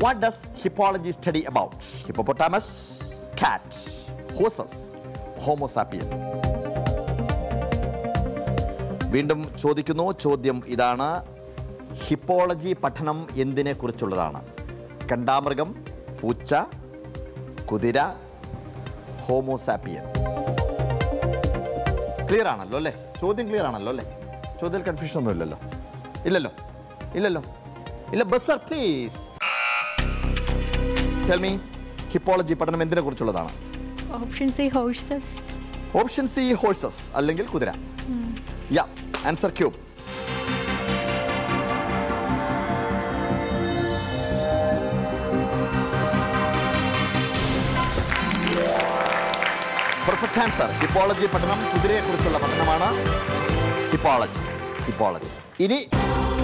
what does hippology study about hippopotamus cat horses homo sapien വീണ്ടും ചോദിക്കുന്നു ചോദ്യം ഇതാണ് ഹിപ്പോളജി പഠനം എന്തിനെ കുറിച്ചുള്ളതാണ് കണ്ടാമൃഗം പൂച്ച കുതിര ഹോമോസാപ്പിയൻ ക്ലിയർ ആണല്ലോ അല്ലേ ചോദ്യം ക്ലിയർ ആണല്ലോ അല്ലേ ചോദ്യത്തിൽ കൺഫ്യൂഷൻ ഒന്നും ഇല്ലല്ലോ ഇല്ലല്ലോ ഇല്ലല്ലോ ഇല്ല ബസർ പ്ലീസ് ടെൽമി ഹിപ്പോളജി പഠനം എന്തിനെ കുറിച്ചുള്ളതാണ് option C horses option C horses അല്ലെങ്കിൽ കുതിര yeah answer cube perfect answer hippology പഠനം കുതിരയെക്കുറിച്ചുള്ള പഠനമാണ് ഹിപ്പോളജി ഹിപ്പോളജി ഇനി